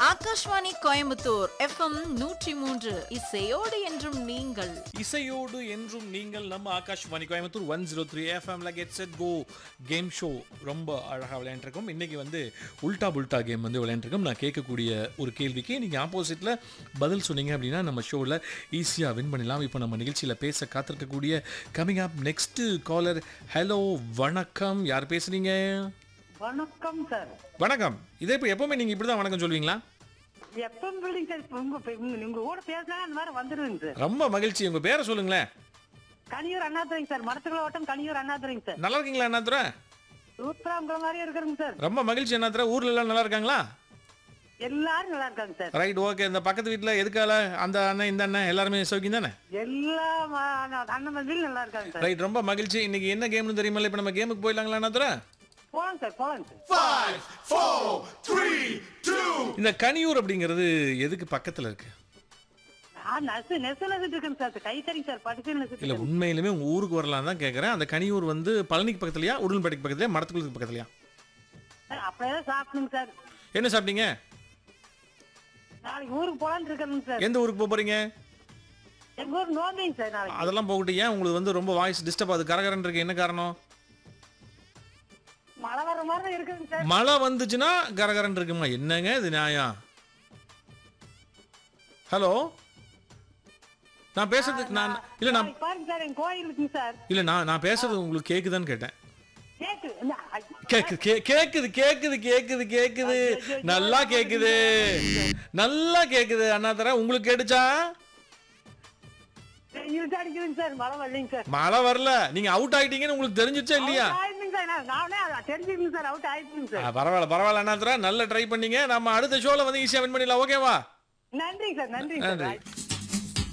Akashvani Coimbatore FM நூற்றி மூன்று இசையோடு என்றும் நீங்கள் இசையோடு என்றும் நீங்கள் நம்ம Akashvani Coimbatore one zero three எஃப்எம்ல get set go game show ரொம்ப அழகாக விளையாண்டுருக்கோம் இன்னைக்கு வந்து உல்டா புல்டா கேம் வந்து விளையாண்டுருக்கோம் நான் கேட்கக்கூடிய ஒரு கேள்விக்கு நீங்கள் ஆப்போசிட்டில் பதில் சொன்னீங்க அப்படின்னா நம்ம ஷோவில் ஈஸியாக வின் பண்ணலாம் இப்போ நம்ம நிகழ்ச்சியில் பேச காத்திருக்கக்கூடிய coming up next caller hello வணக்கம் யார் பேசுறீங்க வணக்கம் சார் வணக்கம் இதே இப்போ எப்பவுமே நீங்கள் இப்படி தான் வணக்கம் சொல்வீங்களா எப்ப பில்டிங் சார் இப்ப உங்க இப்ப உங்க- உங்க கூட பேசினா அந்த மாதிரி வந்துருங்க சார் ரொம்ப மகிழ்ச்சி உங்கள் பேரை சொல்லுங்களேன் கனியூர் அண்ணாதுரைங்க சார் மரத்துக்குள்ள ஓட்டம் கனியூர் அண்ணாதுரைங்க சார் நல்லா இருக்கீங்களா அண்ணாதுரை சூப்பராங்கிற மாதிரியே இருக்கிறேங்க சார் ரொம்ப மகிழ்ச்சி அண்ணாதுரை ஊர்ல எல்லாம் நல்லா இருக்காங்களா எல்லாரும் நல்லா இருக்காங்க சார் ரைட் ஓகே இந்த பக்கத்து வீட்டில் எதுக்கால அந்த அண்ணன் இந்த அண்ணன் எல்லாருமே சௌக்கியம் தானே எல்லா ம- அண்ணன் மந்திரியும் நல்லா இருக்காங்க சார் ரைட் ரொம்ப மகிழ்ச்சி இன்னைக்கு என்ன கேம்னு தெரியுமா இப்போ நம்ம கேமுக்கு போயிடலாங்களா அண்ணாதுரை போலாம் சார் போலாம் சார் இந்த கனியூர் அப்படிங்கிறது எதுக்கு பக்கத்துல இருக்கு நான் நெசு நெசு நெசிட்டு இருக்கேன் சார் கை சரிங்க சார் படிச்சு நெசிட்டு இல்ல உண்மையிலுமே உங்க ஊருக்கு வரலாம் தான் கேட்கறேன் அந்த கனியூர் வந்து பழனிக்கு பக்கத்துலயா உடன்பேட்டைக்கு பக்கத்துலயா மரத்துக்குளத்துக்கு பக்கத்துலயா சார் அப்படியே சாப்பிடுங்க சார் என்ன சாப்பிட்டீங்க நாளைக்கு ஊருக்கு போலான்னு இருக்கேங்க சார் எந்த ஊருக்கு போக போறீங்க எங்க ஊர் நோம்பிங்க சார் நாளைக்கு அதெல்லாம் போகட்டும் ஏன் உங்களுக்கு வந்து ரொம்ப வாய்ஸ் டிஸ்டர்ப் ஆகுது கரகரன் இருக்கு என்ன காரணம் மழை வர மாதிரி தான் இருக்குதுங்க சார் மழை வந்துச்சுன்னா கரகரன் இருக்குமா என்னங்க இது நியாயம் ஹலோ நான் பேசுறது நான் இல்ல நான் நாளைக்கு பாருங்க சார் என் கோயில் இருக்குங்க சார் இல்ல நான் நான் பேசுறது உங்களுக்கு கேக்குதான்னு கேட்டேன் கேக்கு இந்த- கேக்குது கே- கேக்குது கேக்குது கேக்குது கேக்குது நல்லா கேக்குது நல்லா கேக்குது அண்ணாதர உங்களுக்கு கேட்டுச்சா இருட்டு அடிக்குதுங்க சார் மழை வரலைங்க சார் மழை வரல நீங்க அவுட் ஆயிட்டீங்கன்னு உங்களுக்கு தெரிஞ்சிச்சா இல்லையா Out ஆயிடுச்சுங்க சார் நான் நானே அதை தெரிஞ்சுக்கங்க சார் அவுட் ஆயிடுச்சுங்க ஆ, சார் பரவாயில்ல பரவாயில்ல அண்ணாதர நல்லா ட்ரை பண்ணீங்க நம்ம அடுத்த ஷோல வந்து ஈஸியா வின் பண்ணிடலாம் ஓகேவா நன்றிங்க சார் நன்றிங்க நன்றி சார்